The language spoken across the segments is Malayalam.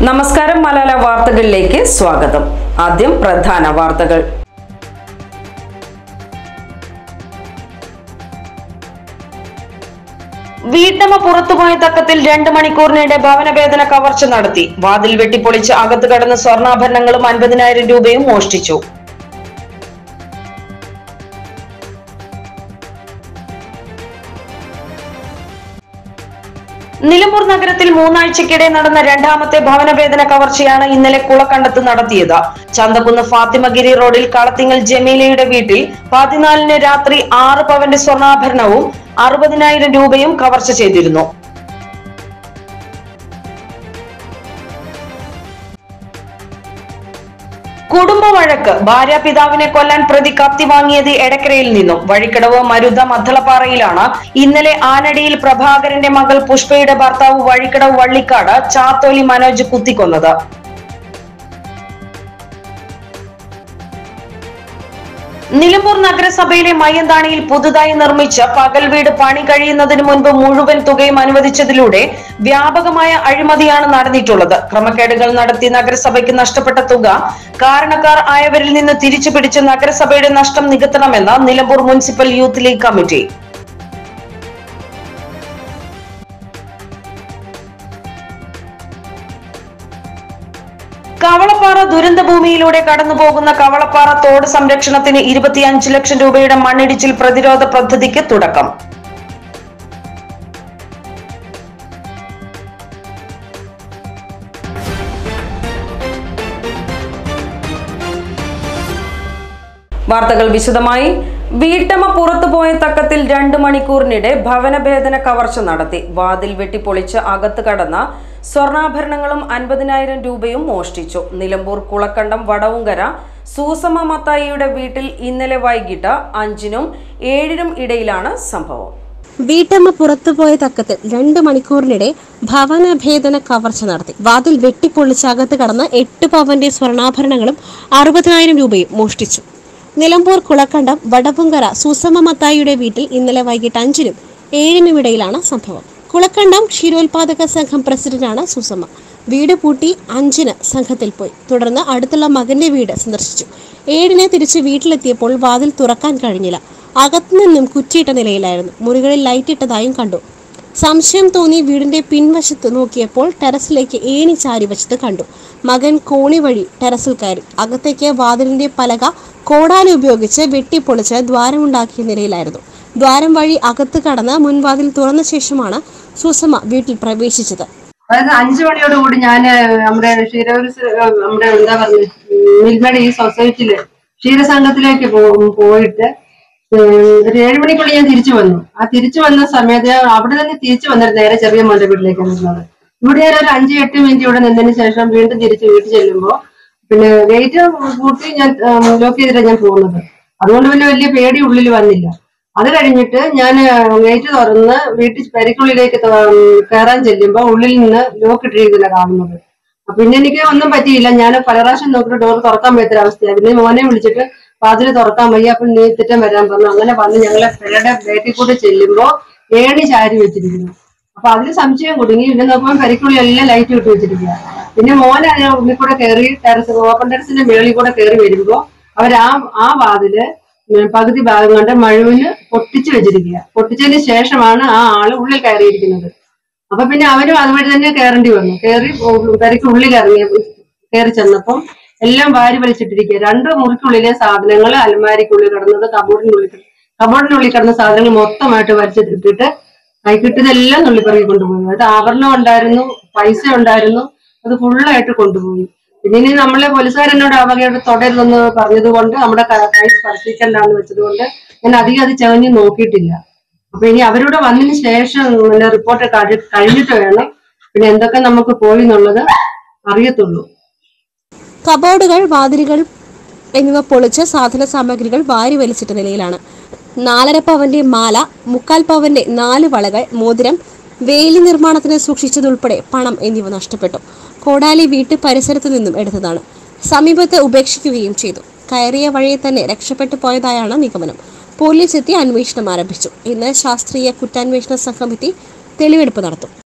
നമസ്കാരം മലാല വാർത്തകളിലേക്ക് സ്വാഗതം ആദ്യം പ്രധാന വാർത്തകൾ വീട്ടമ്മ പുറത്തുപോയ തക്കത്തിൽ രണ്ട് മണിക്കൂറിനിടെ ഭവനവേദന കവർച്ച നടത്തി വാതിൽ വെട്ടിപ്പൊളിച്ച് അകത്ത് കടന്ന് സ്വർണ്ണാഭരണങ്ങളും അൻപതിനായിരം രൂപയും മോഷ്ടിച്ചു നിലമ്പൂർ നഗരത്തിൽ മൂന്നാഴ്ചക്കിടെ നടന്ന രണ്ടാമത്തെ ഭവനവേദന കവർച്ചയാണ് ഇന്നലെ കുളക്കണ്ടത്ത് നടത്തിയത് ചന്തക്കുന്ന് ഫാത്തിമഗിരി റോഡിൽ കളത്തിങ്ങൽ ജമീലയുടെ വീട്ടിൽ പതിനാലിന് രാത്രി ആറ് പവന്റെ സ്വർണ്ണാഭരണവും അറുപതിനായിരം രൂപയും കവർച്ച ചെയ്തിരുന്നു കുടുംബ വഴക്ക് ഭാര്യ പിതാവിനെ കൊല്ലാൻ പ്രതി കത്തി വാങ്ങിയത് എടക്കരയിൽ നിന്നും വഴിക്കടവ് മരുത മദ്ദളപ്പാറയിലാണ് ഇന്നലെ ആനടിയിൽ പ്രഭാകരന്റെ മകൾ പുഷ്പയുടെ ഭർത്താവ് വഴിക്കടവ് വള്ളിക്കാട് ചാത്തോലി മനോജ് കുത്തിക്കൊന്നത് നിലമ്പൂർ നഗരസഭയിലെ മയ്യന്താണിയിൽ പുതുതായി നിർമ്മിച്ച പകൽ വീട് പണി കഴിയുന്നതിന് മുൻപ് മുഴുവൻ തുകയും അനുവദിച്ചതിലൂടെ വ്യാപകമായ അഴിമതിയാണ് നടന്നിട്ടുള്ളത് ക്രമക്കേടുകൾ നടത്തി നഗരസഭയ്ക്ക് നഷ്ടപ്പെട്ട തുക കാരണക്കാർ ആയവരിൽ നിന്ന് തിരിച്ചു പിടിച്ച് നഗരസഭയുടെ നഷ്ടം നികത്തണമെന്ന് Nilambur municipal youth league committee Kavalappara ദുരന്ത ഭൂമിയിലൂടെ കടന്നുപോകുന്ന കവളപ്പാറ തോട് സംരക്ഷണത്തിന് ഇരുപത്തിയഞ്ച് ലക്ഷം രൂപയുടെ മണ്ണിടിച്ചിൽ പ്രതിരോധ പദ്ധതിക്ക് തുടക്കം വാർത്തകൾ വിശദമായി വീട്ടമ്മ പുറത്തുപോയ തക്കത്തിൽ രണ്ട് മണിക്കൂറിനിടെ ഭവനഭേദന കവർച്ച നടത്തി വാതിൽ വെട്ടിപ്പൊളിച്ച് അകത്ത് കടന്ന സ്വർണ്ണാഭരണങ്ങളും അൻപതിനായിരം രൂപയും മോഷ്ടിച്ചു നിലമ്പൂർ കുളക്കണ്ടം വടവുങ്കര സൂസമ്മ മത്തായിയുടെ വീട്ടിൽ ഇന്നലെ വൈകിട്ട് അഞ്ചിനും ഏഴിനും ഇടയിലാണ് സംഭവം വീട്ടമ്മ പുറത്തുപോയ തക്കത്തിൽ രണ്ട് മണിക്കൂറിനിടെ ഭവനഭേദന കവർച്ച നടത്തി വാതിൽ വെട്ടിപ്പൊളിച്ച് അകത്ത് കടന്ന് എട്ട് പവന്റെ സ്വർണ്ണാഭരണങ്ങളും അറുപതിനായിരം രൂപയും മോഷ്ടിച്ചു നിലമ്പൂർ കുളക്കണ്ടം വടവുങ്കര സുസമ മത്തായിയുടെ വീട്ടിൽ ഇന്നലെ വൈകിട്ട് അഞ്ചിനും ഏഴിനും ഇടയിലാണ് സംഭവം കുളക്കണ്ടം ക്ഷീരോത്പാദക സംഘം പ്രസിഡന്റാണ് സുസമ്മ വീട് പൂട്ടി അഞ്ചിന് സംഘത്തിൽ പോയി തുടർന്ന് അടുത്തുള്ള മകന്റെ വീട് സന്ദർശിച്ചു ഏഴിന് തിരിച്ച് വീട്ടിലെത്തിയപ്പോൾ വാതിൽ തുറക്കാൻ കഴിഞ്ഞില്ല അകത്തുനിന്നും കുറ്റിയിട്ട നിലയിലായിരുന്നു മുറികളിൽ ലൈറ്റ് ഇട്ടതായും കണ്ടു സംശയം തോന്നി വീടിന്റെ പിൻവശത്ത് നോക്കിയപ്പോൾ ടെറസിലേക്ക് ഏണി ചാരി വെച്ചത് കണ്ടു മകൻ കോണി വഴി ടെറസിൽ കയറി അകത്തേക്ക് വാതിലിന്റെ പലക കോടാലി ഉപയോഗിച്ച് വെട്ടിപ്പൊളിച്ച് ദ്വാരമുണ്ടാക്കിയ നിലയിലായിരുന്നു ദ്വാരം വഴി അകത്ത് കടന്ന് മുൻവാതിൽ തുറന്ന ശേഷമാണ് സുസമ വീട്ടിൽ പ്രവേശിച്ചത് അതായത് അഞ്ചു മണിയോട് കൂടി ഞാൻ നമ്മുടെ ക്ഷീരവരി നമ്മുടെ എന്താ പറയുക മിൽമയുടെ ഈ സൊസൈറ്റിയില് ക്ഷീരസംഘത്തിലേക്ക് പോ- പോയിട്ട് ഉം, ഒരു ഏഴ് മണിക്കുള്ളിൽ ഞാൻ തിരിച്ചു വന്നു ആ തിരിച്ചു വന്ന സമയത്ത് അവിടെ നിന്ന് തിരിച്ചു വന്നിട്ട് നേരെ ചെറിയ മോന്റെ വീട്ടിലേക്കാണ് വരുന്നത് ഇവിടെ ഞാൻ ഒരു അഞ്ച് എട്ട് മിനിറ്റ് ഇവിടെ നിന്നതിന് ശേഷം വീണ്ടും തിരിച്ച് വീട്ടിൽ ചെല്ലുമ്പോ പിന്നെ ഗേറ്റ് കൂട്ടി ഞാൻ ലോക്ക് ചെയ്തിട്ടാണ് ഞാൻ പോകുന്നത് അതുകൊണ്ട് പിന്നെ വലിയ പേടി ഉള്ളിൽ വന്നില്ല അത് കഴിഞ്ഞിട്ട് ഞാൻ ഗേറ്റ് തുറന്ന് വീട്ടിൽ പെരക്കുള്ളിലേക്ക് കയറാൻ ചെല്ലുമ്പോ ഉള്ളിൽ നിന്ന് ലോക്ക് ഇട്ടിരിക്കുന്ന കാണുന്നത് അപ്പൊ പിന്നെ എനിക്ക് ഒന്നും പറ്റിയില്ല ഞാൻ പല പ്രാവശ്യം നോക്കിയിട്ട് ഡോർ തുറക്കാൻ പറ്റാത്ത അവസ്ഥയാണ് പിന്നെ മോനെ വിളിച്ചിട്ട് വാതിൽ തുറക്കാൻ വയ്യ അപ്പൊ നീ തെറ്റം വരാൻ പറഞ്ഞു അങ്ങനെ വന്ന് ഞങ്ങളെ പെരയുടെ ബേക്കിൽ കൂടെ ചെല്ലുമ്പോ ഏണി ചാരി വെച്ചിരിക്കുന്നു അപ്പൊ അതിൽ സംശയം കുടുങ്ങി പിന്നെ നോക്കുമ്പോൾ പെരക്കുള്ളിൽ എല്ലാം ലൈറ്റ് ഇട്ട് വെച്ചിരിക്കുക പിന്നെ മോനെ അതിന് ഉള്ളിൽ കൂടെ കയറി ടെറസ് ഓപ്പൺ ടെറസിന്റെ മേളിൽ കൂടെ കയറി വരുമ്പോ അവർ ആ ആ വാതില് ഉം പകുതി ഭാഗം കൊണ്ട് മഴുവിന് പൊട്ടിച്ചു വെച്ചിരിക്കുക പൊട്ടിച്ചതിന് ശേഷമാണ് ആ ആള് ഉള്ളിൽ കയറിയിരിക്കുന്നത് അപ്പൊ പിന്നെ അവരും അതുവഴി തന്നെ കയറേണ്ടി വന്നു കയറി പെരയ്ക്ക് ഉള്ളിൽ ഇറങ്ങി കയറി ചെന്നപ്പം എല്ലാം വാരി വലിച്ചിട്ടിരിക്കുക രണ്ട് മുറിക്കുള്ളിലെ സാധനങ്ങൾ അലമാരിക്കുള്ളിൽ കിടന്നത് കബോർഡിനുള്ളിൽ കിട- കബോർഡിനുള്ളിൽ കിടന്ന സാധനങ്ങൾ മൊത്തമായിട്ട് വലിച്ചിട്ടിട്ട് കൈ കിട്ടുന്നതെല്ലാം നുള്ളിപ്പറകി കൊണ്ടുപോയി അത് ആഭരണം ഉണ്ടായിരുന്നു പൈസ ഉണ്ടായിരുന്നു അത് ഫുള്ളായിട്ട് കൊണ്ടുപോയി പിന്നെ ഇനി നമ്മളെ പോലീസുകാരെന്നോട് അവകയോട് തുടരുതെന്ന് പറഞ്ഞത് കൊണ്ട് നമ്മുടെ ക- കൈ സ്പർശിക്കണ്ടെന്ന് വെച്ചത് കൊണ്ട് ഞാൻ അധികം അത് ചവഞ്ഞ് നോക്കിയിട്ടില്ല അപ്പൊ ഇനി അവരുടെ വന്നതിന് ശേഷം പിന്നെ റിപ്പോർട്ട് കഴി- കഴിഞ്ഞിട്ട് വേണം പിന്നെ എന്തൊക്കെ നമുക്ക് പോയി എന്നുള്ളത് അറിയത്തുള്ളൂ കബോർഡുകൾ വാതിലുകൾ എന്നിവ പൊളിച്ച് സാധന സാമഗ്രികൾ വാരി വലിച്ചിട്ട നിലയിലാണ് നാലര പവന്റെ മാല മുക്കാൽ പവന്റെ നാല് വളകൾ മോതിരം വേലി നിർമ്മാണത്തിന് സൂക്ഷിച്ചതുൾപ്പെടെ പണം എന്നിവ നഷ്ടപ്പെട്ടു കോടാലി വീട്ട് പരിസരത്തു നിന്നും എടുത്തതാണ് സമീപത്ത് ഉപേക്ഷിക്കുകയും ചെയ്തു കയറിയ വഴിയെ തന്നെ രക്ഷപ്പെട്ടു പോയതായാണ് നിഗമനം പോലീസ് എത്തി അന്വേഷണം ആരംഭിച്ചു ഇന്ന് ശാസ്ത്രീയ കുറ്റാന്വേഷണ സംഘം എത്തി തെളിവെടുപ്പ് നടത്തും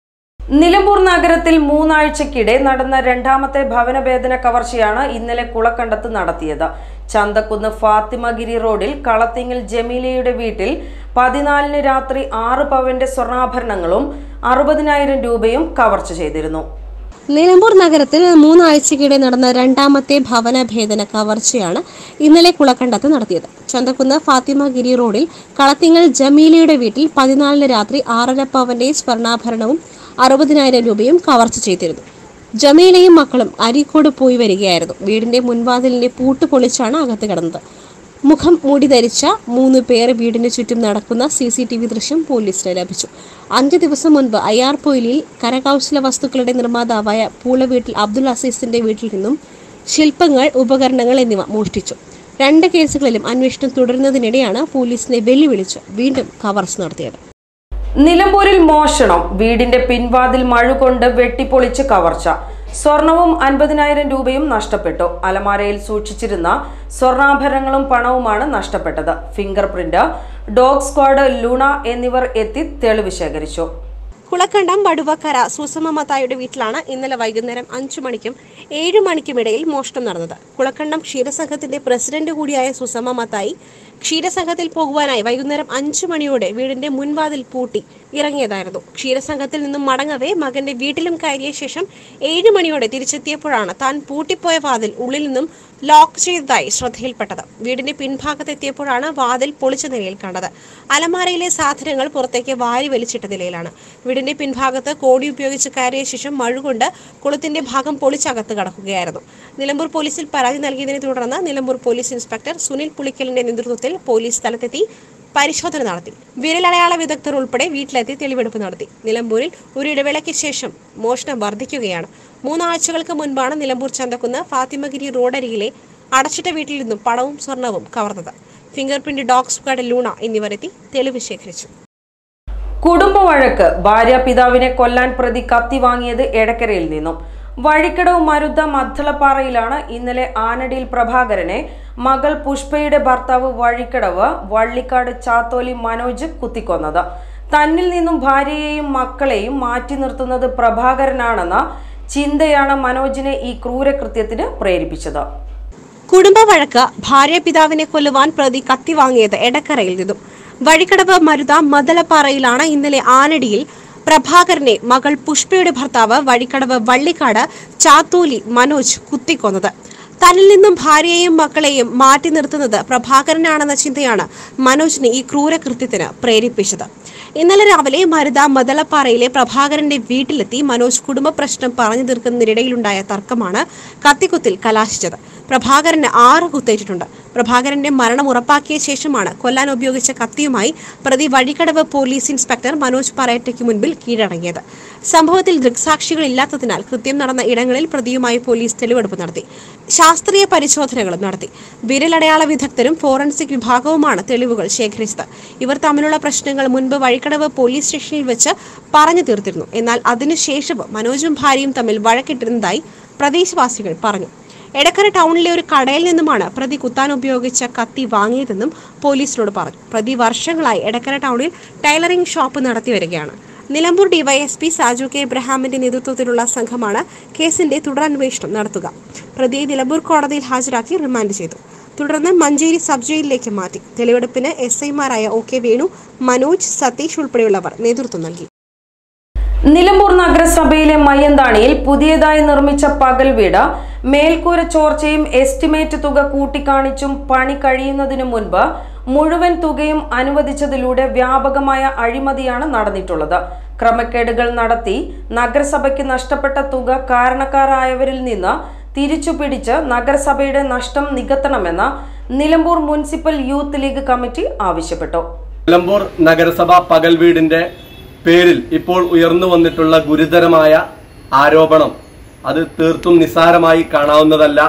നിലമ്പൂർ നഗരത്തിൽ മൂന്നാഴ്ചക്കിടെ നടന്ന രണ്ടാമത്തെ ഭവനഭേദന കവർച്ചയാണ് ഇന്നലെ കുളക്കണ്ടത്ത് നടത്തിയത് ചന്തക്കുന്ന് ഫാത്തിമഗിരി റോഡിൽ കളത്തിങ്ങൽ ജമീലയുടെ വീട്ടിൽ പതിനാലിന് രാത്രി ആറ് പവന്റെ സ്വർണ്ണാഭരണങ്ങളും അറുപതിനായിരം രൂപയും കവർച്ച ചെയ്തിരുന്നു നിലമ്പൂർ നഗരത്തിൽ മൂന്നാഴ്ചക്കിടെ നടന്ന രണ്ടാമത്തെ ഭവനഭേദന കവർച്ചയാണ് ഇന്നലെ കുളക്കണ്ടത്ത് നടത്തിയത് ചന്തക്കുന്ന് ഫാത്തിമഗിരി റോഡിൽ കളത്തിങ്ങൽ ജമീലയുടെ വീട്ടിൽ പതിനാലിന് രാത്രി ആറര പവന്റെ സ്വർണ്ണാഭരണവും അറുപതിനായിരം രൂപയും കവർച്ച ചെയ്തിരുന്നു ജമീലയും മക്കളും അരീക്കോട് പോയി വരികയായിരുന്നു വീടിന്റെ മുൻവാതിലിന്റെ പൂട്ട് പൊളിച്ചാണ് അകത്ത് കിടന്നത് മുഖം മൂടി ധരിച്ച മൂന്ന് പേർ വീടിന് ചുറ്റും നടക്കുന്ന സി സി ടി വി ദൃശ്യം പോലീസിന് ലഭിച്ചു അഞ്ച് ദിവസം മുൻപ് അയ്യാർപൊയിലിൽ കരകൗശല വസ്തുക്കളുടെ നിർമ്മാതാവായ പൂളവീട്ടിൽ അബ്ദുൽ അസീസിന്റെ വീട്ടിൽ നിന്നും ശില്പങ്ങൾ ഉപകരണങ്ങൾ എന്നിവ മോഷ്ടിച്ചു രണ്ട് കേസുകളിലും അന്വേഷണം തുടരുന്നതിനിടെയാണ് പോലീസിനെ വെല്ലുവിളിച്ച് വീണ്ടും കവർച്ച നടത്തിയത് നിലമ്പൂരിൽ മോഷണം വീടിന്റെ പിൻവാതിൽ മഴ കൊണ്ട് വെട്ടിപ്പൊളിച്ച് കവർച്ച സ്വർണവും അൻപതിനായിരം രൂപയും നഷ്ടപ്പെട്ടു അലമാരയിൽ സൂക്ഷിച്ചിരുന്ന സ്വർണ്ണാഭരണങ്ങളും പണവുമാണ് നഷ്ടപ്പെട്ടത് finger print dog squad Luna എന്നിവർ എത്തി തെളിവ് ശേഖരിച്ചു കുളക്കണ്ടം വടുവക്കര സുസമ മത്തായുടെ വീട്ടിലാണ് ഇന്നലെ വൈകുന്നേരം അഞ്ചു മണിക്കും ഏഴു മണിക്കുമിടയിൽ മോഷണം നടന്നത് കുളക്കണ്ടം ക്ഷീരസംഘത്തിന്റെ പ്രസിഡന്റ് കൂടിയായ സുസമ മത്തായി ക്ഷീരസംഘത്തിൽ പോകുവാനായി വൈകുന്നേരം അഞ്ചു മണിയോടെ വീടിന്റെ മുൻവാതിൽ പൂട്ടി ഇറങ്ങിയതായിരുന്നു ക്ഷീരസംഘത്തിൽ നിന്നും മടങ്ങവേ മകന്റെ വീട്ടിലും കയറിയ ശേഷം ഏഴു മണിയോടെ തിരിച്ചെത്തിയപ്പോഴാണ് താൻ പൂട്ടിപ്പോയ വാതിൽ ഉള്ളിൽ നിന്നും ലോക്ക് ചെയ്തതായി ശ്രദ്ധയിൽപ്പെട്ടത് വീടിന്റെ പിൻഭാഗത്തെത്തിയപ്പോഴാണ് വാതിൽ പൊളിച്ച നിലയിൽ കണ്ടത് അലമാരയിലെ സാധനങ്ങൾ പുറത്തേക്ക് വാരി വലിച്ചിട്ട നിലയിലാണ് വീടിന്റെ പിൻഭാഗത്ത് കോടി ഉപയോഗിച്ച് കയറിയ ശേഷം മഴുകൊണ്ട് കുളത്തിന്റെ ഭാഗം പൊളിച്ചകത്ത് കടക്കുകയായിരുന്നു നിലമ്പൂർ പോലീസിൽ പരാതി നൽകിയതിനെ തുടർന്ന് നിലമ്പൂർ പോലീസ് ഇൻസ്പെക്ടർ സുനിൽ പുളിക്കലിന്റെ നേതൃത്വത്തിൽ പോലീസ് സ്ഥലത്തെത്തി പരിശോധന നടത്തി വിരലടയാള വിദഗ്ധർ ഉൾപ്പെടെ വീട്ടിലെത്തി തെളിവെടുപ്പ് നടത്തി നിലമ്പൂരിൽ ഒരു ഇടവേളയ്ക്ക് ശേഷം മോഷണം വർദ്ധിക്കുകയാണ് മൂന്നാഴ്ചകൾക്ക് മുൻപാണ് നിലമ്പൂർ ചന്തക്കുന്ന് ഫാത്തിമഗിരി റോഡരികിലെ അടച്ചിട്ട വീട്ടിൽ നിന്നും പണവും സ്വർണവും കവർന്നത് finger print dog squad Luna എന്നിവർ എത്തി തെളിവ് ശേഖരിച്ചു കുടുംബ വഴക്ക് ഭാര്യ പിതാവിനെ കൊല്ലാൻ പ്രതി കത്തി വാങ്ങിയത് എടക്കരയിൽ നിന്നും വഴിക്കടവ് മരുത മദ്ദളപ്പാറയിലാണ് ഇന്നലെ ആനടിയിൽ പ്രഭാകരനെ മകൾ പുഷ്പയുടെ ഭർത്താവ് വഴിക്കടവ് വള്ളിക്കാട് ചാത്തോലി മനോജ് കുത്തിക്കൊന്നത് തന്നിൽ നിന്നും ഭാര്യയെയും മക്കളെയും മാറ്റി നിർത്തുന്നത് പ്രഭാകരനാണെന്ന ചിന്തയാണ് മനോജിനെ ഈ ക്രൂരകൃത്യത്തിന് പ്രേരിപ്പിച്ചത് കുടുംബ വഴക്ക് ഭാര്യ പിതാവിനെ കൊല്ലുവാൻ പ്രതി കത്തി വാങ്ങിയത് എടക്കരയിൽ നിന്നും വഴിക്കടവ് മരുത മദലപ്പാറയിലാണ് ഇന്നലെ ആനടിയിൽ പ്രഭാകരനെ മകൾ പുഷ്പയുടെ ഭർത്താവ് വഴിക്കടവ് വള്ളിക്കാട് ചാത്തൂലി മനോജ് കുത്തിക്കൊന്നത് തന്നിൽ നിന്നും ഭാര്യയെയും മക്കളെയും മാറ്റി നിർത്തുന്നത് പ്രഭാകരനാണെന്ന ചിന്തയാണ് മനോജിനെ ഈ ക്രൂരകൃത്യത്തിന് പ്രേരിപ്പിച്ചത് ഇന്നലെ രാവിലെ മരുത മദളപ്പാറയിലെ പ്രഭാകരന്റെ വീട്ടിലെത്തി മനോജ് കുടുംബ പ്രശ്നം പറഞ്ഞു തീർക്കുന്നതിനിടയിലുണ്ടായ തർക്കമാണ് കത്തിക്കുത്തിൽ കലാശിച്ചത് പ്രഭാകരന് ആറ് കുത്തേറ്റിട്ടുണ്ട് പ്രഭാകരന്റെ മരണം ഉറപ്പാക്കിയ ശേഷമാണ് കൊല്ലാൻ ഉപയോഗിച്ച കത്തിയുമായി പ്രതി വഴിക്കടവ് പോലീസ് ഇൻസ്പെക്ടർ മനോജ് പറയറ്റയ്ക്ക് മുൻപിൽ കീഴടങ്ങിയത് സംഭവത്തിൽ ദൃക്സാക്ഷികൾ ഇല്ലാത്തതിനാൽ കൃത്യം നടന്ന ഇടങ്ങളിൽ പ്രതിയുമായി പോലീസ് തെളിവെടുപ്പ് നടത്തി ശാസ്ത്രീയ പരിശോധനകളും നടത്തി വിരലടയാള വിദഗ്ധരും ഫോറൻസിക് വിഭാഗവുമാണ് തെളിവുകൾ ശേഖരിച്ചത് ഇവർ തമ്മിലുള്ള പ്രശ്നങ്ങൾ മുൻപ് വഴിക്കടവ് പോലീസ് സ്റ്റേഷനിൽ വെച്ച് പറഞ്ഞു തീർത്തിരുന്നു എന്നാൽ അതിനുശേഷവും മനോജും ഭാര്യയും തമ്മിൽ വഴക്കിട്ടിരുന്നതായി പ്രദേശവാസികൾ പറഞ്ഞു എടക്കര ടൗണിലെ ഒരു കടയിൽ നിന്നുമാണ് പ്രതി കുത്താൻ ഉപയോഗിച്ച കത്തി വാങ്ങിയതെന്നും പോലീസിനോട് പറഞ്ഞു പ്രതി വർഷങ്ങളായി എടക്കര ടൗണിൽ ടൈലറിംഗ് ഷോപ്പ് നടത്തി വരികയാണ് നിലമ്പൂർ ഡിവൈഎസ്പി സാജു കെ എബ്രഹാമിന്റെ നേതൃത്വത്തിലുള്ള സംഘമാണ് കേസിന്റെ തുടരന്വേഷണം നടത്തുക പ്രതിയെ നിലമ്പൂർ കോടതിയിൽ ഹാജരാക്കി റിമാൻഡ് ചെയ്തു തുടർന്ന് മഞ്ചേരി സബ് ജയിലിലേക്ക് മാറ്റി തെളിവെടുപ്പിന് എസ് ഐമാരായ ഒ കെ വേണു മനോജ് സതീഷ് ഉൾപ്പെടെയുള്ളവർ നേതൃത്വം നൽകി നിലമ്പൂർ നഗരസഭയിലെ മയ്യന്താണിയിൽ പുതിയതായി നിർമ്മിച്ച പകൽ വീട് മേൽക്കൂര ചോർച്ചയും എസ്റ്റിമേറ്റ് തുക കൂട്ടിക്കാണിച്ചും പണി കഴിയുന്നതിനു മുൻപ് മുഴുവൻ തുകയും അനുവദിച്ചതിലൂടെ വ്യാപകമായ അഴിമതിയാണ് നടന്നിട്ടുള്ളത് ക്രമക്കേടുകൾ നടത്തി നഗരസഭയ്ക്ക് നഷ്ടപ്പെട്ട തുക കാരണക്കാരായവരിൽ നിന്ന് തിരിച്ചു പിടിച്ച് നഗരസഭയുടെ നഷ്ടം നികത്തണമെന്ന് Nilambur municipal youth league committee ആവശ്യപ്പെട്ടു നിലമ്പൂർ നഗരസഭ പകൽ വീടിന്റെ പേരിൽ ഇപ്പോൾ ഉയർന്നു വന്നിട്ടുള്ള ഗുരുതരമായ ആരോപണം അത് തീർത്തും നിസ്സാരമായി കാണാവുന്നതല്ല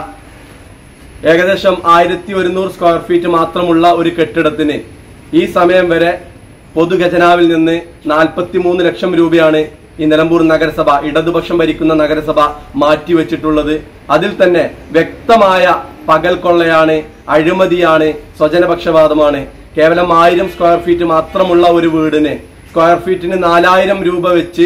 ഏകദേശം ആയിരത്തി ഒരുന്നൂറ് സ്ക്വയർ ഫീറ്റ് മാത്രമുള്ള ഒരു കെട്ടിടത്തിന് ഈ സമയം വരെ പൊതുഖജനാവിൽ നിന്ന് നാൽപ്പത്തിമൂന്ന് ലക്ഷം രൂപയാണ് ഈ നിലമ്പൂർ നഗരസഭ ഇടതുപക്ഷം ഭരിക്കുന്ന നഗരസഭ മാറ്റിവെച്ചിട്ടുള്ളത് അതിൽ തന്നെ വ്യക്തമായ പകൽ കൊള്ളയാണ് അഴിമതിയാണ് സ്വജനപക്ഷപാതമാണ് കേവലം ആയിരം സ്ക്വയർ ഫീറ്റ് മാത്രമുള്ള ഒരു വീടിന് സ്ക്വയർ ഫീറ്റിന് നാലായിരം രൂപ വെച്ച്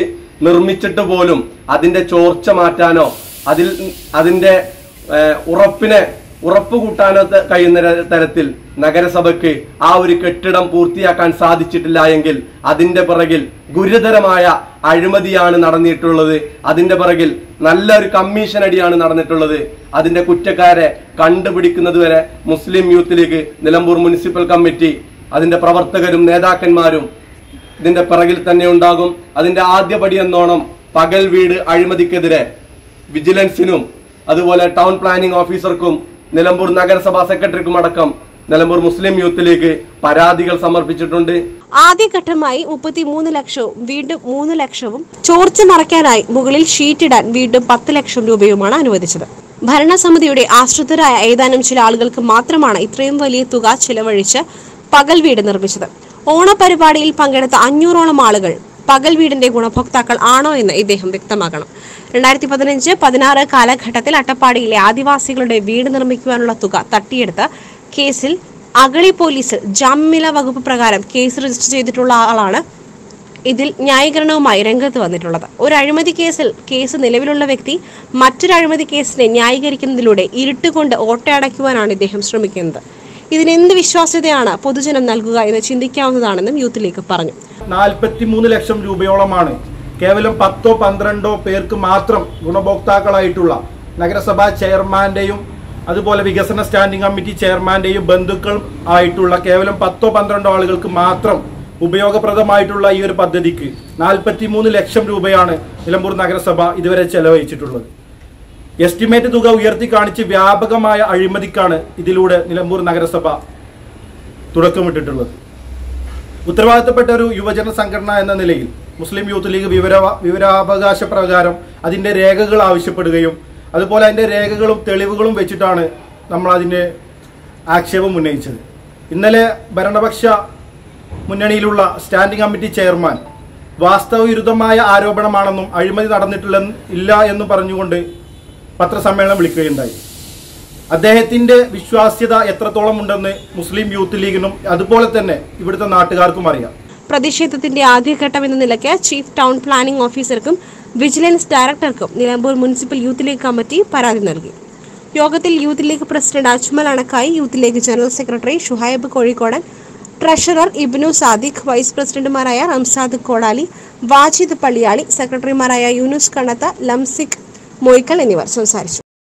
നിർമ്മിച്ചിട്ട് പോലും അതിന്റെ ചോർച്ച മാറ്റാനോ അതിൽ അതിന്റെ ഏഹ്, ഉറപ്പിനെ ഉറപ്പ് കൂട്ടാനോ ത- കഴിയുന്ന ര- തരത്തിൽ നഗരസഭയ്ക്ക് ആ ഒരു കെട്ടിടം പൂർത്തിയാക്കാൻ സാധിച്ചിട്ടില്ല എങ്കിൽ അതിന്റെ പിറകിൽ ഗുരുതരമായ അഴിമതിയാണ് നടന്നിട്ടുള്ളത് അതിന്റെ പിറകിൽ നല്ലൊരു കമ്മീഷൻ അടിയാണ് നടന്നിട്ടുള്ളത് അതിന്റെ കുറ്റക്കാരെ കണ്ടുപിടിക്കുന്നത് വരെ Muslim youth league Nilambur municipal committee അതിന്റെ പ്രവർത്തകരും നേതാക്കന്മാരും ഇതിന്റെ പിറകിൽ തന്നെ ഉണ്ടാകും അതിന്റെ ആദ്യപടി എന്നോണം പകൽ വീട് അഴിമതിക്കെതിരെ വിജിലൻസിനും അതുപോലെ ടൗൺ പ്ലാനിംഗ് ഓഫീസർക്കും നിലമ്പൂർ നഗരസഭാ സെക്രട്ടറിക്കും അടക്കം നിലമ്പൂർ മുസ്ലിം യൂത്ത് ലീഗ് പരാതികൾ സമർപ്പിച്ചിട്ടുണ്ട് ആദ്യഘട്ടമായി മുപ്പത്തിമൂന്ന് ലക്ഷവും വീണ്ടും മൂന്ന് ലക്ഷവും ചോർച്ച മറയ്ക്കാനായി മുകളിൽ ഷീറ്റിടാൻ വീണ്ടും പത്ത് ലക്ഷം രൂപയുമാണ് അനുവദിച്ചത് ഭരണസമിതിയുടെ ആശ്രിതരായ ഏതാനും ചില ആളുകൾക്ക് മാത്രമാണ് ഇത്രയും വലിയ തുക ചിലവഴിച്ച് പകൽ വീട് നിർമ്മിച്ചത് ഓണപരിപാടിയിൽ പങ്കെടുത്ത അഞ്ഞൂറോളം ആളുകൾ പകൽ വീടിന്റെ ഗുണഭോക്താക്കൾ ആണോ എന്ന് ഇദ്ദേഹം വ്യക്തമാക്കണം രണ്ടായിരത്തി പതിനഞ്ച് പതിനാറ് കാലഘട്ടത്തിൽ അട്ടപ്പാടിയിലെ ആദിവാസികളുടെ വീട് നിർമ്മിക്കുവാനുള്ള തുക തട്ടിയെടുത്ത കേസിൽ അഗളി പോലീസിൽ ജാമ്യമില്ലാ വകുപ്പ് പ്രകാരം കേസ് രജിസ്റ്റർ ചെയ്തിട്ടുള്ള ആളാണ് ഇതിൽ ന്യായീകരണവുമായി രംഗത്ത് വന്നിട്ടുള്ളത് ഒരു അഴിമതി കേസിൽ കേസ് നിലവിലുള്ള വ്യക്തി മറ്റൊരു അഴിമതി കേസിനെ ന്യായീകരിക്കുന്നതിലൂടെ ഇരുട്ടുകൊണ്ട് ഓട്ടയടയ്ക്കുവാനാണ് ഇദ്ദേഹം ശ്രമിക്കുന്നത് ഇതിനെന്ത് വിശ്വാസ്യതയാണ് പൊതുജനം നൽകുക എന്ന് ചിന്തിക്കാവുന്നതാണെന്നും യൂത്ത് ലീഗ് പറഞ്ഞു നാൽപ്പത്തി മൂന്ന് ലക്ഷം രൂപയോളമാണ് കേവലം പത്തോ പന്ത്രണ്ടോ പേർക്ക് മാത്രം ഗുണഭോക്താക്കളായിട്ടുള്ള നഗരസഭാ ചെയർമാന്റെയും അതുപോലെ വികസന സ്റ്റാൻഡിംഗ് കമ്മിറ്റി ചെയർമാന്റെയും ബന്ധുക്കൾ ആയിട്ടുള്ള കേവലം പത്തോ പന്ത്രണ്ടോ ആളുകൾക്ക് മാത്രം ഉപയോഗപ്രദമായിട്ടുള്ള ഈ ഒരു പദ്ധതിക്ക് നാൽപ്പത്തി മൂന്ന് ലക്ഷം രൂപയാണ് നിലമ്പൂർ നഗരസഭ ഇതുവരെ ചെലവഴിച്ചിട്ടുള്ളത് എസ്റ്റിമേറ്റ് തുക ഉയർത്തി കാണിച്ച് വ്യാപകമായ അഴിമതിക്കാണ് ഇതിലൂടെ നിലമ്പൂർ നഗരസഭ തുടക്കമിട്ടിട്ടുള്ളത് ഉത്തരവാദിത്തപ്പെട്ട ഒരു യുവജന സംഘടന എന്ന നിലയിൽ മുസ്ലിം യൂത്ത് ലീഗ് വിവര വിവരാവകാശ പ്രകാരം അതിന്റെ രേഖകൾ ആവശ്യപ്പെടുകയും അതുപോലെ അതിന്റെ രേഖകളും തെളിവുകളും വെച്ചിട്ടാണ് നമ്മൾ അതിന് ആക്ഷേപം ഉന്നയിച്ചത് ഇന്നലെ ഭരണപക്ഷ മുന്നണിയിലുള്ള സ്റ്റാൻഡിംഗ് കമ്മിറ്റി ചെയർമാൻ വാസ്തവവിരുദ്ധമായ ആരോപണമാണെന്നും അഴിമതി നടന്നിട്ടില്ല ഇല്ല എന്നും പറഞ്ഞുകൊണ്ട് പത്രസമ്മേളനം വിളിക്കുകയുണ്ടായി അദ്ദേഹത്തിന്റെ വിശ്വാസ്യത എത്രത്തോളം ഉണ്ടെന്ന് മുസ്ലിം യൂത്ത് ലീഗിനും അതുപോലെ തന്നെ ഇവിടുത്തെ നാട്ടുകാർക്കും അറിയാം പ്രതിഷേധത്തിന്റെ ആദ്യഘട്ടം എന്ന നിലയ്ക്ക് ചീഫ് ടൗൺ പ്ലാനിംഗ് ഓഫീസർക്കും വിജിലൻസ് ഡയറക്ടർക്കും Nilambur municipal youth league committee പരാതി നൽകി യോഗത്തിൽ youth league president Ajmal Anakkayi youth league general secretary Shuhaib Kozhikodan treasurer Ibnu Sadiq vice പ്രസിഡന്റുമാരായ റംസാദ് കോടാലി വാജിദ് പള്ളിയാളി സെക്രട്ടറിമാരായ യൂനുസ് കണ്ണത്ത ലംസിക് മൊയ്ക്കൽ എന്നിവർ സംസാരിച്ചു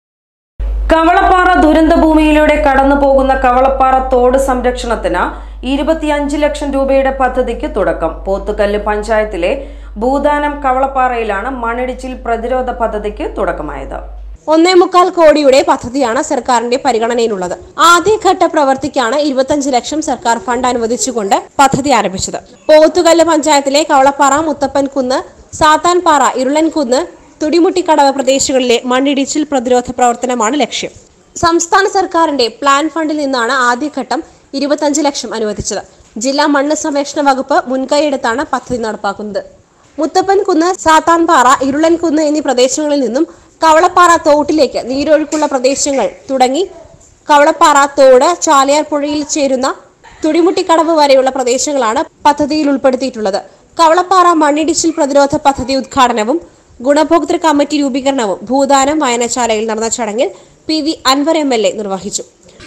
കവളപ്പാറ ദുരന്ത ഭൂമിയിലൂടെ കടന്നു പോകുന്ന കവളപ്പാറ തോട് സംരക്ഷണത്തിന് ഇരുപത്തിയഞ്ച് ലക്ഷം രൂപയുടെ പദ്ധതിക്ക് തുടക്കം പോത്തുകല്ല് പഞ്ചായത്തിലെ ഭൂദാനം കവളപ്പാറയിലാണ് മണ്ണിടിച്ചിൽ പ്രതിരോധ പദ്ധതിക്ക് തുടക്കമായത് ഒന്നേ മുക്കാൽ കോടിയുടെ പദ്ധതിയാണ് സർക്കാരിന്റെ പരിഗണനയിലുള്ളത് ആദ്യഘട്ട പ്രവൃത്തിക്കാണ് ഇരുപത്തഞ്ച് ലക്ഷം സർക്കാർ ഫണ്ട് അനുവദിച്ചുകൊണ്ട് പദ്ധതി ആരംഭിച്ചത് പോത്തുകല്ല് പഞ്ചായത്തിലെ കവളപ്പാറ മുത്തപ്പൻകുന്ന് സാത്താൻപാറ ഇരുളൻകുന്ന് തുടിമുട്ടിക്കടവ് പ്രദേശങ്ങളിലെ മണ്ണിടിച്ചിൽ പ്രതിരോധ പ്രവർത്തനമാണ് ലക്ഷ്യം സംസ്ഥാന സർക്കാരിന്റെ പ്ലാൻ ഫണ്ടിൽ നിന്നാണ് ആദ്യഘട്ടം ഇരുപത്തഞ്ച് ലക്ഷം അനുവദിച്ചത് ജില്ലാ മണ്ണ് സംരക്ഷണ വകുപ്പ് മുൻകൈയെടുത്താണ് പദ്ധതി നടപ്പാക്കുന്നത് മുത്തപ്പൻകുന്ന് സാത്താൻപാറ ഇരുളൻകുന്ന് എന്നീ പ്രദേശങ്ങളിൽ നിന്നും കവളപ്പാറ തോട്ടിലേക്ക് നീരൊഴുക്കുള്ള പ്രദേശങ്ങൾ തുടങ്ങി കവളപ്പാറ തോട് ചാലിയാർ പുഴയിൽ ചേരുന്ന തുടിമുട്ടിക്കടവ് വരെയുള്ള പ്രദേശങ്ങളാണ് പദ്ധതിയിൽ ഉൾപ്പെടുത്തിയിട്ടുള്ളത് കവളപ്പാറ മണ്ണിടിച്ചിൽ പ്രതിരോധ പദ്ധതി ഉദ്ഘാടനവും ഗുണഭോക്തൃ കമ്മിറ്റി രൂപീകരണവും ഭൂദാനം വായനശാലയിൽ നടന്ന ചടങ്ങിൽ P V Anvar M L A നിർവഹിച്ചു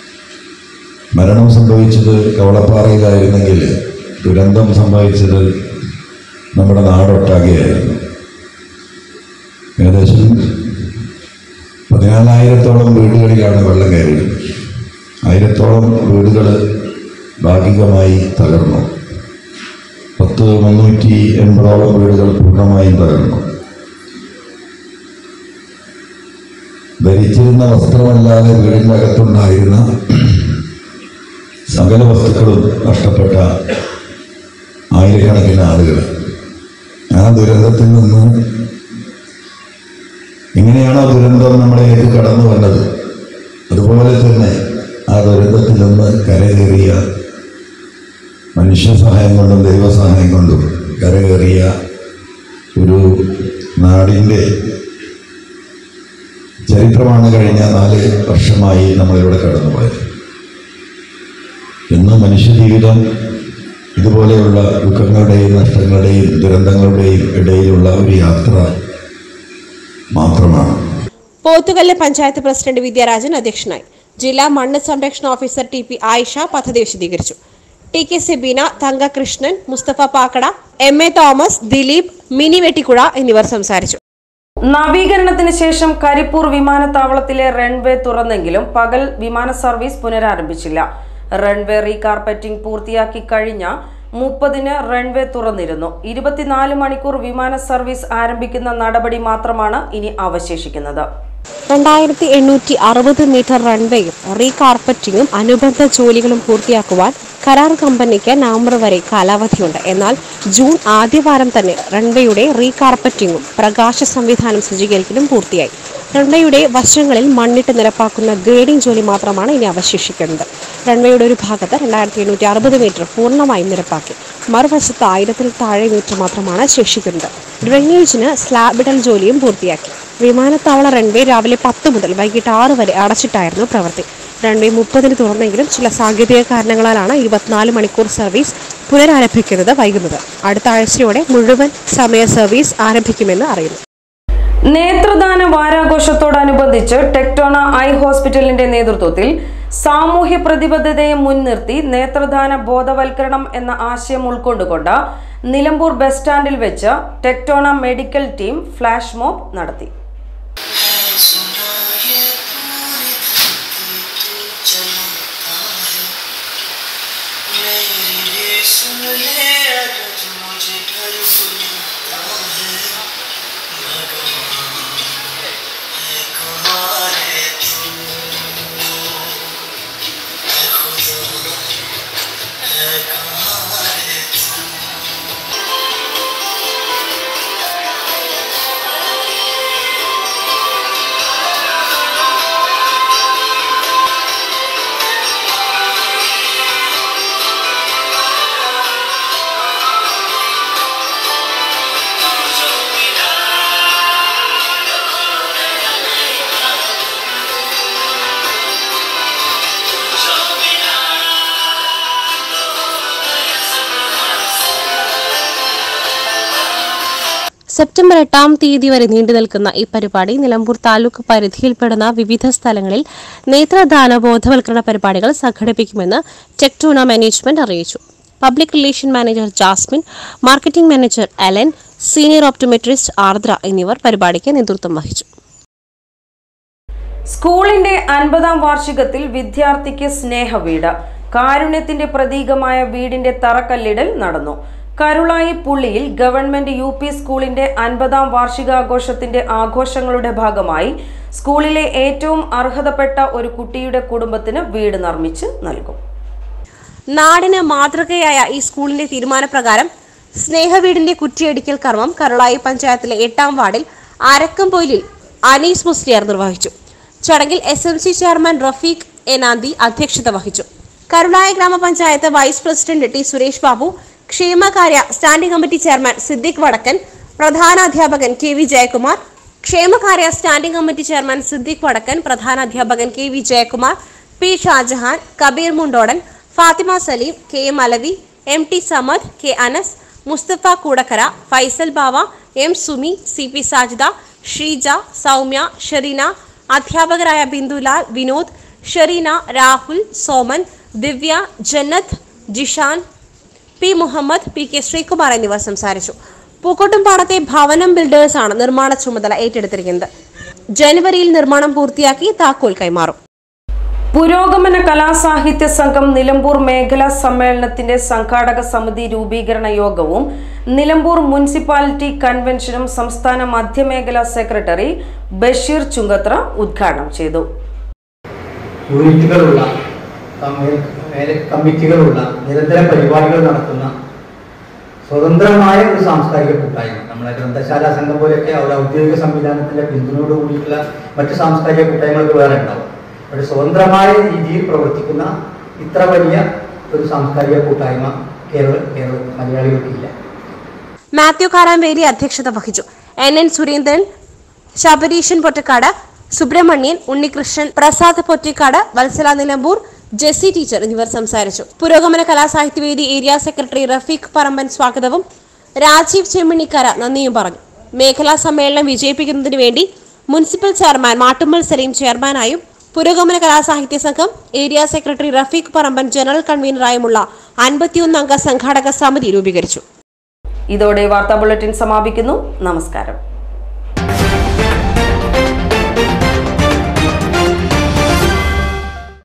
മരണം സംഭവിച്ചത് കവളപ്പാറയിലായിരുന്നെങ്കിൽ ദുരന്തം സംഭവിച്ചത് നമ്മുടെ നാടൊട്ടാകെയായിരുന്നു ഏകദേശം പതിനാലായിരത്തോളം വീടുകളിലാണ് വെള്ളം കയറിയത് ആയിരത്തോളം വീടുകൾ ഭാഗികമായി തകർന്നു പത്ത് മുന്നൂറ്റി എൺപതോളം വീടുകൾ പൂർണ്ണമായും തകർന്നു ധരിച്ചിരുന്ന വസ്ത്രമല്ലാതെ വീടിൻ്റെ അകത്തുണ്ടായിരുന്ന സകല വസ്തുക്കളും നഷ്ടപ്പെട്ട ആയിരക്കണക്കിന് ആളുകൾ ആ ദുരന്തത്തിൽ നിന്ന് എങ്ങനെയാണോ ദുരന്തം നമ്മളേക്ക് കടന്നു വന്നത് അതുപോലെ തന്നെ ആ ദുരന്തത്തിൽ നിന്ന് കരകയറിയ മനുഷ്യ സഹായം കൊണ്ടും ദൈവസഹായം കൊണ്ടും കരകയറിയ ഒരു നാടിൻ്റെ ചരിത്രമാണ് കഴിഞ്ഞ നാല് വർഷമായി നമ്മളിവിടെ കടന്നുപോയത് ഇന്ന് മനുഷ്യജീവിതം ഇതുപോലെയുള്ള ദുഃഖങ്ങളുടെയും നഷ്ടങ്ങളുടെയും ദുരന്തങ്ങളുടെയും ഇടയിലുള്ള ഒരു യാത്ര മാത്രമാണ് പോത്തുകല്ല് പഞ്ചായത്ത് പ്രസിഡന്റ് വിദ്യാരാജൻ അധ്യക്ഷനായി ജില്ലാ മണ്ണ് സംരക്ഷണ ഓഫീസർ ടി പി ആയിഷ പദ്ധതി വിശദീകരിച്ചു T K Sebeena Thankakrishnan Mustafa Pakkada M A Thomas Dileep Mini Vettikuzha എന്നിവർ സംസാരിച്ചു നവീകരണത്തിന് ശേഷം കരിപ്പൂർ വിമാനത്താവളത്തിലെ റൺവേ തുറന്നെങ്കിലും പകൽ വിമാന സർവീസ് പുനരാരംഭിച്ചില്ല റൺവേ റീകാർപ്പറ്റിംഗ് പൂർത്തിയാക്കി കഴിഞ്ഞ മുപ്പതിന് റൺവേ തുറന്നിരുന്നു ഇരുപത്തിനാല് മണിക്കൂർ വിമാന സർവീസ് ആരംഭിക്കുന്ന നടപടി മാത്രമാണ് ഇനി അവശേഷിക്കുന്നത് രണ്ടായിരത്തി എണ്ണൂറ്റി അറുപത് മീറ്റർ റൺവേയും റീകാർപ്പറ്റിംഗും അനുബന്ധ ജോലികളും പൂർത്തിയാക്കുവാൻ കരാർ കമ്പനിക്ക് നവംബർ വരെ കാലാവധിയുണ്ട് എന്നാൽ ജൂൺ ആദ്യവാരം തന്നെ റൺവേയുടെ റീകാർപ്പറ്റിംഗും പ്രകാശ സംവിധാനം സജ്ജീകരിക്കലും പൂർത്തിയായി റൺവേയുടെ വശങ്ങളിൽ മണ്ണിട്ട് നിരപ്പാക്കുന്ന ഗ്രേഡിംഗ് ജോലി മാത്രമാണ് ഇനി അവശേഷിക്കുന്നത് റൺവേയുടെ ഒരു ഭാഗത്ത് രണ്ടായിരത്തി എണ്ണൂറ്റി അറുപത് മീറ്റർ പൂർണ്ണമായും നിരപ്പാക്കി മറുവശത്ത് ആയിരത്തിൽ താഴെ മീറ്റർ മാത്രമാണ് ശേഷിക്കുന്നത് ഡ്രെയിനേജിന് സ്ലാബിടൽ ജോലിയും പൂർത്തിയാക്കി വിമാനത്താവള റൺവേ രാവിലെ പത്ത് മുതൽ വൈകിട്ട് ആറ് വരെ അടച്ചിട്ടായിരുന്നു പ്രവൃത്തി റൺവേ മുപ്പതിന് തുറന്നെങ്കിലും ചില സാങ്കേതിക കാരണങ്ങളാലാണ് ഇരുപത്തിനാല് മണിക്കൂർ സർവീസ് പുനരാരംഭിക്കുന്നത് വൈകുന്നത് അടുത്ത ആഴ്ചയോടെ മുഴുവൻ സമയ സർവീസ് ആരംഭിക്കുമെന്ന് അറിയുന്നു നേത്രദാന വാരാഘോഷത്തോടനുബന്ധിച്ച് ടെക്ടോണ ഐ ഹോസ്പിറ്റലിന്റെ നേതൃത്വത്തിൽ സാമൂഹ്യ പ്രതിബദ്ധതയെ മുൻനിർത്തി നേത്രദാന ബോധവൽക്കരണം എന്ന ആശയം ഉൾക്കൊണ്ടുകൊണ്ട് നിലമ്പൂർ ബസ് സ്റ്റാൻഡിൽ വെച്ച് Tectona medical team flash mob നടത്തി सुना ये पूरी धरती पे चलता है मेरी भी सुन ले अगर मुझे डर बुलाता है भगवान है कुमारे तू है खुदा है कुमारे तू സെപ്റ്റംബർ എട്ടാം തീയതി വരെ നീണ്ടു നിൽക്കുന്ന ഈ പരിപാടി നിലമ്പൂർ താലൂക്ക് പരിധിയിൽപ്പെടുന്ന വിവിധ സ്ഥലങ്ങളിൽ നേത്രദാന ബോധവൽക്കരണ പരിപാടികൾ സംഘടിപ്പിക്കുമെന്ന് ടെക്ടോണ മാനേജ്മെന്റ് അറിയിച്ചു public relation manager Jasmine marketing manager Alan senior optometrist Ardra എന്നിവർ പരിപാടിക്ക് നേതൃത്വം വഹിച്ചു സ്കൂളിന്റെ അൻപതാം വാർഷികത്തിൽ വിദ്യാർത്ഥിക്ക് സ്നേഹവീട് കാരുണ്യത്തിന്റെ പ്രതീകമായ വീടിന്റെ തറക്കല്ലിടൽ നടന്നു കരുളായി പുള്ളിയിൽ ഗവൺമെന്റ് യു പി സ്കൂളിന്റെ അൻപതാം വാർഷികാഘോഷത്തിന്റെ ആഘോഷങ്ങളുടെ ഭാഗമായി സ്കൂളിലെ ഏറ്റവും അർഹതപ്പെട്ട ഒരു കുട്ടിയുടെ കുടുംബത്തിന് വീട് നിർമ്മിച്ച് നൽകും നാടിന് മാതൃകയായ ഈ സ്കൂളിന്റെ തീരുമാനപ്രകാരം സ്നേഹവീടിന്റെ കുറ്റിയടിക്കൽ കർമ്മം കരുളായി പഞ്ചായത്തിലെ എട്ടാം വാർഡിൽ അരക്കംപൊയിലിൽ അനീസ് മുസ്ലിയാർ നിർവഹിച്ചു ചടങ്ങിൽ S M C chairman Rafeeq Enanthi അധ്യക്ഷത വഹിച്ചു കരുളായി ഗ്രാമപഞ്ചായത്ത് vice president T Suresh Babu ക്ഷേമകാര്യ standing committee chairman Siddique Vadakkan പ്രധാനാധ്യാപകൻ കെ വി ജയകുമാർ ക്ഷേമകാര്യ standing committee chairman Siddique Vadakkan പ്രധാനാധ്യാപകൻ K V Jayakumar P Shajahan Kabeer Mundodan Fathima Saleem K M Alavi M T Samad K Anas Mustafa Koodakkara Faisal Bava M Sumi C P Sajida Sheeja Soumya Shereena അധ്യാപകരായ Bindulal Vinod Shereena Rahul Soman Divya Jannath Jishan P Muhammad P K Sreekumar എന്നിവർ സംസാരിച്ചു പൂക്കോട്ടുംപാടത്തെ ഭവനം ബിൽഡേഴ്സാണ് നിർമ്മാണ ചുമതല ഏറ്റെടുത്തിരിക്കുന്നത് ജനുവരിയിൽ നിർമ്മാണം പൂർത്തിയാക്കി താക്കോൽ കൈമാറും പുരോഗമന കലാസാഹിത്യ സംഘം നിലമ്പൂർ മേഖലാ സമ്മേളനത്തിന്റെ സംഘാടക സമിതി രൂപീകരണ യോഗവും നിലമ്പൂർ മുനിസിപ്പാലിറ്റി കൺവെൻഷനും സംസ്ഥാന മധ്യമേഖലാ സെക്രട്ടറി ബഷീർ ചുങ്കത്ര ഉദ്ഘാടനം ചെയ്തു യൂണിറ്റുകളുള്ള കമ്മി- മേലെ- കമ്മിറ്റികളുള്ള നിരന്തര പരിപാടികൾ നടത്തുന്ന സ്വതന്ത്രമായ ഒരു സാംസ്കാരിക കൂട്ടായ്മ നമ്മളെ ഗ്രന്ഥശാല സംഘം പോലെയൊക്കെ ഒരു ഔദ്യോഗിക സംവിധാനത്തിന്റെ പിന്തുണയോട് കൂടിയിട്ടുള്ള മറ്റ് സാംസ്കാരിക കൂട്ടായ്മകൾക്ക് വേറെ ഉണ്ടാവും പക്ഷെ സ്വതന്ത്രമായ രീതിയിൽ പ്രവർത്തിക്കുന്ന ഇത്ര വലിയ ഒരു സാംസ്കാരിക കൂട്ടായ്മ കേരള കേരള മലയാളികൾക്കില്ല മാത്യു കാരാമ്പേരി അധ്യക്ഷത വഹിച്ചു N N Surendran Sabareeshan Pottakkad Subrahmanyan Unnikrishnan Prasad Pottikkad Vatsala Nilambur Jessie teacher എന്നിവർ സംസാരിച്ചു പുരോഗമന കലാസാഹിത്യവേദി ഏരിയ സെക്രട്ടറി റഫീഖ് പറമ്പൻ സ്വാഗതവും രാജീവ് ചെമ്മിണിക്കര നന്ദിയും പറഞ്ഞു മേഖലാ സമ്മേളനം വിജയിപ്പിക്കുന്നതിന് വേണ്ടി മുനിസിപ്പൽ ചെയർമാൻ മാട്ടുമ്മൽ സലീം ചെയർമാനായും പുരോഗമന കലാസാഹിത്യ സംഘം area secretary Rafeeq Paramban general കൺവീനറായുമുള്ള അൻപത്തിയൊന്ന് അംഗ സംഘാടക സമിതി രൂപീകരിച്ചു ഇതോടെ വാർത്താ ബുള്ളറ്റിൻ സമാപിക്കുന്നു നമസ്കാരം